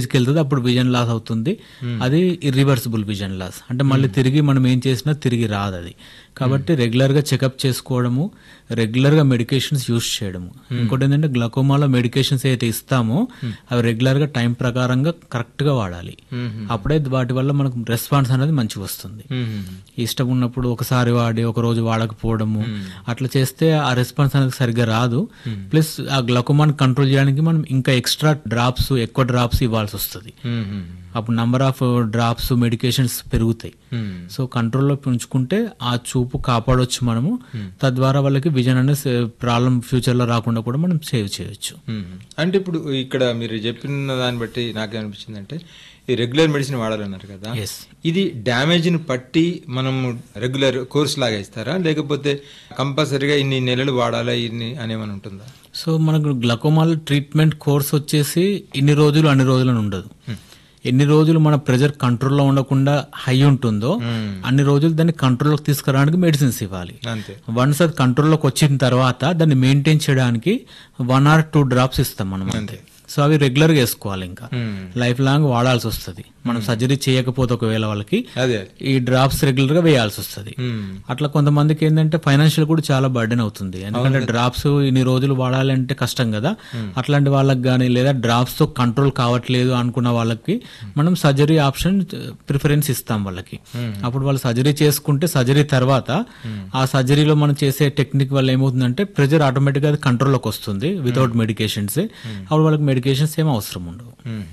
స్టేజ్కి వెళ్తుంది అప్పుడు విజన్ లాస్ అవుతుంది అది ఇర్రివర్సిబుల్ విజన్ లాస్ అంటే మళ్ళీ తిరిగి మనం ఏం చేసినా తిరిగి రాదు అది కాబట్టి రెగ్యులర్గా చెకప్ చేసుకోవడము రెగ్యులర్గా మెడికేషన్స్ యూస్ చేయడము ఇంకోటి ఏంటంటే గ్లకోమాలో మెడికేషన్స్ అయితే ఇస్తామో అవి రెగ్యులర్గా టైం ప్రకారంగా కరెక్ట్గా వాడాలి అప్పుడే వాటి వల్ల మనకు రెస్పాన్స్ అనేది మంచిగా వస్తుంది ఇష్టం ఉన్నప్పుడు ఒకసారి వాడి ఒక రోజు వాడకపోవడము అట్లా చేస్తే ఆ రెస్పాన్స్ అనేది సరిగ్గా రాదు ప్లస్ ఆ గ్లకోమాన్ కంట్రోల్ చేయడానికి మనం ఇంకా ఎక్స్ట్రా డ్రాప్స్ ఎక్కువ డ్రాప్స్ ఇవ్వాల్సి వస్తుంది అప్పుడు నంబర్ ఆఫ్ డ్రాప్స్ మెడికేషన్స్ పెరుగుతాయి సో కంట్రోల్లో ఉంచుకుంటే ఆ చూపు కాపాడొచ్చు మనము తద్వారా వాళ్ళకి విజన్ అనే ప్రాబ్లం ఫ్యూచర్లో రాకుండా కూడా మనం సేవ్ చేయొచ్చు అంటే ఇప్పుడు ఇక్కడ మీరు చెప్పిన దాన్ని బట్టి నాకేమనిపించింది అంటే ఈ రెగ్యులర్ మెడిసిన్ వాడాలన్నారు కదా ఎస్ ఇది డ్యామేజ్ని పట్టి మనం రెగ్యులర్ కోర్స్ లాగా ఇస్తారా లేకపోతే కంపల్సరీగా ఇన్ని నెలలు వాడాలా ఇన్ని అనేమని ఉంటుందా సో మనకు గ్లకోమాల్ ట్రీట్మెంట్ కోర్స్ వచ్చేసి ఇన్ని రోజులు అన్ని రోజులు అని ఉండదు ఎన్ని రోజులు మన ప్రెజర్ కంట్రోల్లో ఉండకుండా హై ఉంటుందో అన్ని రోజులు దాన్ని కంట్రోల్లోకి తీసుకురావడానికి మెడిసిన్స్ ఇవ్వాలి అంతే వన్స్ అది కంట్రోల్లోకి వచ్చిన తర్వాత దాన్ని మెయింటైన్ చేయడానికి వన్ ఆర్ టూ డ్రాప్స్ ఇస్తాం మనం అంతే సో అవి రెగ్యులర్గా వేసుకోవాలి ఇంకా లైఫ్ లాంగ్ వాడాల్సి వస్తుంది మనం సర్జరీ చేయకపోతే ఒకవేళ వాళ్ళకి అదే ఈ డ్రాప్స్ రెగ్యులర్ గా వేయాల్సి వస్తుంది అట్లా కొంతమందికి ఏంటంటే ఫైనాన్షియల్ కూడా చాలా బర్డెన్ అవుతుంది ఎందుకంటే డ్రాప్స్ ఇన్ని రోజులు వాడాలంటే కష్టం కదా అట్లాంటి వాళ్ళకి కానీ లేదా డ్రాప్స్ తో కంట్రోల్ కావట్లేదు అనుకున్న వాళ్ళకి మనం సర్జరీ ఆప్షన్ ప్రిఫరెన్స్ ఇస్తాం వాళ్ళకి అప్పుడు వాళ్ళు సర్జరీ చేసుకుంటే సర్జరీ తర్వాత ఆ సర్జరీలో మనం చేసే టెక్నిక్ వల్ల ఏమవుతుందంటే ప్రెజర్ ఆటోమేటిక్ గా కంట్రోల్లోకి వస్తుంది వితౌట్ మెడికేషన్స్ అప్పుడు వాళ్ళకి మెడికేషన్స్ ఏం అవసరం ఉండవు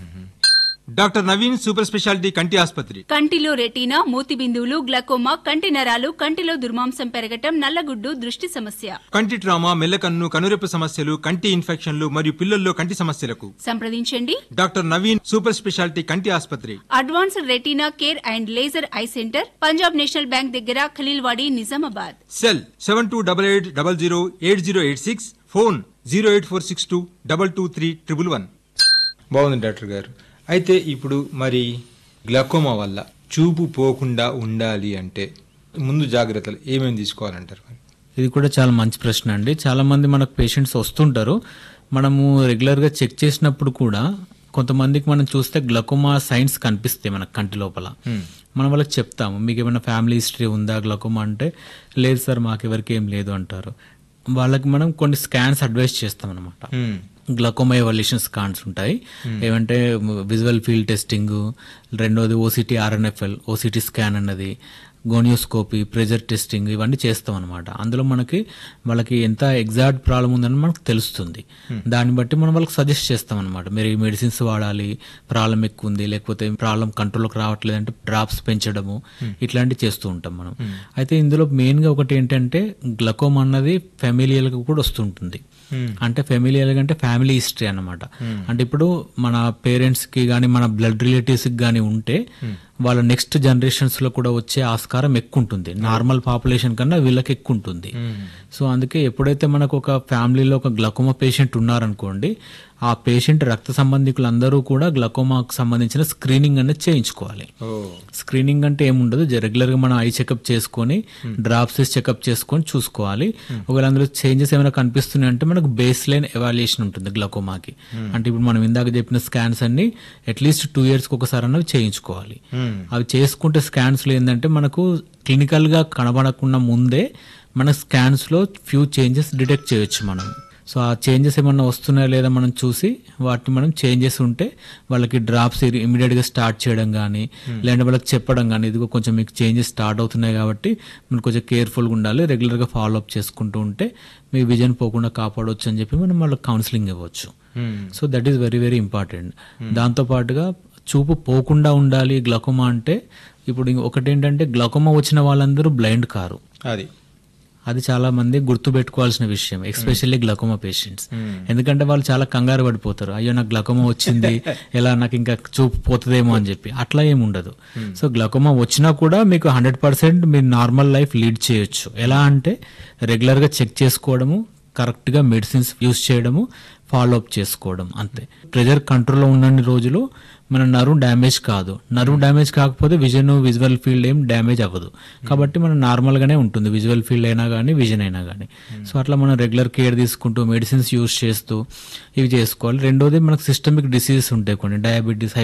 డాక్టర్ నవీన్ సూపర్ స్పెషాలిటీ కంటి ఆసుపత్రి కంటిలో రెటీనా మూతి బిందువులు గ్లకోమా కంటి నరాలు కంటిలో దుర్మాంసం పెరగటం నల్లగుడ్డు దృష్టి సమస్య కంటి ట్రామా మెల్లకన్ను కనురెప్పు సమస్యలు కంటి ఇన్ఫెక్షన్లు మరియు పిల్లల్లో కంటి సమస్యలకు సంప్రదించండి డాక్టర్ నవీన్ సూపర్ స్పెషాలిటీ కంటి ఆసుపత్రి advanced retina care and laser eye centre Punjab national bank దగ్గర Khaleelwadi Nizamabad cell seven two double eight double zero eight zero eight six phone zero eight four six two double two three triple one బాగుంది doctor గారు అయితే ఇప్పుడు మరి glaucoma వల్ల చూపు పోకుండా ఉండాలి అంటే ముందు జాగ్రత్తలు ఏమేమి తీసుకోవాలంటారు మరి ఇది కూడా చాలా మంచి ప్రశ్న అండి చాలా మంది మనకు పేషెంట్స్ వస్తుంటారు మనము రెగ్యులర్గా చెక్ చేసినప్పుడు కూడా కొంతమందికి మనం చూస్తే గ్లకోమా సైన్స్ కనిపిస్తాయి మనకు కంటి లోపల మనం వాళ్ళకి చెప్తాము మీకు ఏమైనా ఫ్యామిలీ హిస్టరీ ఉందా గ్లకోమా అంటే లేదు సార్ మాకు ఎవరికి ఏం లేదు అంటారు వాళ్ళకి మనం కొన్ని స్కాన్స్ అడ్వైస్ చేస్తాం అనమాట గ్లకోమా ఎవల్యూషన్ స్కాన్స్ ఉంటాయి ఏమంటే విజువల్ ఫీల్డ్ టెస్టింగ్ రెండోది ఓసిటీ ఆర్ఎన్ఎఫ్ఎల్ ఓసిటీ స్కాన్ అన్నది గోనియోస్కోపీ ప్రెజర్ టెస్టింగ్ ఇవన్నీ చేస్తాం అనమాట అందులో మనకి వాళ్ళకి ఎంత ఎగ్జాక్ట్ ప్రాబ్లం ఉందని మనకు తెలుస్తుంది దాన్ని బట్టి మనం వాళ్ళకి సజెస్ట్ చేస్తాం అనమాట మీరు ఈ మెడిసిన్స్ వాడాలి ప్రాబ్లం ఎక్కువ ఉంది లేకపోతే ప్రాబ్లం కంట్రోల్కి రావట్లేదు అంటే డ్రాప్స్ పెంచడము ఇట్లాంటివి చేస్తూ ఉంటాం మనం అయితే ఇందులో మెయిన్గా ఒకటి ఏంటంటే గ్లకోమ్ అన్నది ఫెమిలియల్గా కూడా వస్తుంటుంది అంటే ఫెమిలియల్ అంటే ఫ్యామిలీ హిస్టరీ అన్నమాట అంటే ఇప్పుడు మన పేరెంట్స్ కి కానీ మన బ్లడ్ రిలేటివ్స్ కి కానీ ఉంటే వాళ్ళ నెక్స్ట్ జనరేషన్స్ లో కూడా వచ్చే ఆస్కారం ఎక్కువ ఉంటుంది నార్మల్ పాపులేషన్ కన్నా వీళ్ళకి ఎక్కువ ఉంటుంది సో అందుకే ఎప్పుడైతే మనకు ఒక ఫ్యామిలీలో ఒక గ్లకోమా పేషెంట్ ఉన్నారనుకోండి ఆ పేషెంట్ రక్త సంబంధికులందరూ కూడా గ్లకోమాకు సంబంధించిన స్క్రీనింగ్ అనేది చేయించుకోవాలి ఓ స్క్రీనింగ్ అంటే ఏముండదు రెగ్యులర్ గా మనం ఐ చెకప్ చేసుకొని డ్రాప్స్ చెకప్ చేసుకొని చూసుకోవాలి ఒకవేళ అందులో చేంజెస్ ఏమైనా కనిపిస్తున్నాయి అంటే మనకు బేస్ లైన్ ఎవాల్యుయేషన్ ఉంటుంది గ్లకోమాకి అంటే ఇప్పుడు మనం ఇందాక చెప్పిన స్కాన్స్ అన్ని అట్లీస్ట్ టూ ఇయర్స్ ఒకసారి అన్నవి చేయించుకోవాలి అవి చేసుకుంటే స్కాన్స్ లో ఏంటంటే మనకు క్లినికల్ గా కనబడకుండా ముందే మన స్కాన్స్ లో ఫ్యూ చేంజెస్ డిటెక్ట్ చేయొచ్చు మనం సో ఆ చేంజెస్ ఏమన్నా వస్తున్నాయా లేదా మనం చూసి వాటిని మనం చేంజెస్ ఉంటే వాళ్ళకి డ్రాప్స్ ఇమీడియట్గా స్టార్ట్ చేయడం కానీ లేదంటే వాళ్ళకి చెప్పడం కానీ ఇదిగో కొంచెం మీకు చేంజెస్ స్టార్ట్ అవుతున్నాయి కాబట్టి మనం కొంచెం కేర్ఫుల్గా ఉండాలి రెగ్యులర్గా ఫాలో అప్ చేసుకుంటూ ఉంటే మీ విజన్ పోకుండా కాపాడవచ్చు అని చెప్పి మనం వాళ్ళకి కౌన్సిలింగ్ ఇవ్వచ్చు so that is very very important దాంతో పాటుగా చూపు పోకుండా ఉండాలి గ్లకోమా అంటే ఇప్పుడు ఇంక ఒకటి ఏంటంటే గ్లకోమా వచ్చిన వాళ్ళందరూ బ్లైండ్ కారు అది అది చాలా మంది గుర్తు పెట్టుకోవాల్సిన విషయం ఎస్పెషల్లీ గ్లకోమా పేషెంట్స్ ఎందుకంటే వాళ్ళు చాలా కంగారు పడిపోతారు అయ్యో నాకు గ్లకోమా వచ్చింది ఎలా నాకు ఇంకా చూపు పోతుందేమో అని చెప్పి అట్లా ఏమి ఉండదు సో గ్లకోమా వచ్చినా కూడా మీకు హండ్రెడ్ పర్సెంట్ మీరు నార్మల్ లైఫ్ లీడ్ చేయొచ్చు ఎలా అంటే రెగ్యులర్గా చెక్ చేసుకోవడము కరెక్ట్గా మెడిసిన్స్ యూస్ చేయడము ఫాలో అప్ చేసుకోవడం అంతే ప్రెజర్ కంట్రోల్లో ఉన్నన్ని రోజులు మన నర్వ్ డ్యామేజ్ కాదు నర్వ్ డ్యామేజ్ కాకపోతే విజన్ విజువల్ ఫీల్డ్ ఏం డ్యామేజ్ అవ్వదు కాబట్టి మనం నార్మల్గానే ఉంటుంది విజువల్ ఫీల్డ్ అయినా కానీ విజన్ అయినా కానీ సో అట్లా మనం రెగ్యులర్ కేర్ తీసుకుంటూ మెడిసిన్స్ యూస్ చేస్తూ ఇవి చేసుకోవాలి రెండోది మనకు సిస్టమిక్ డిసీజెస్ ఉంటాయి కొన్ని డయాబెటీస్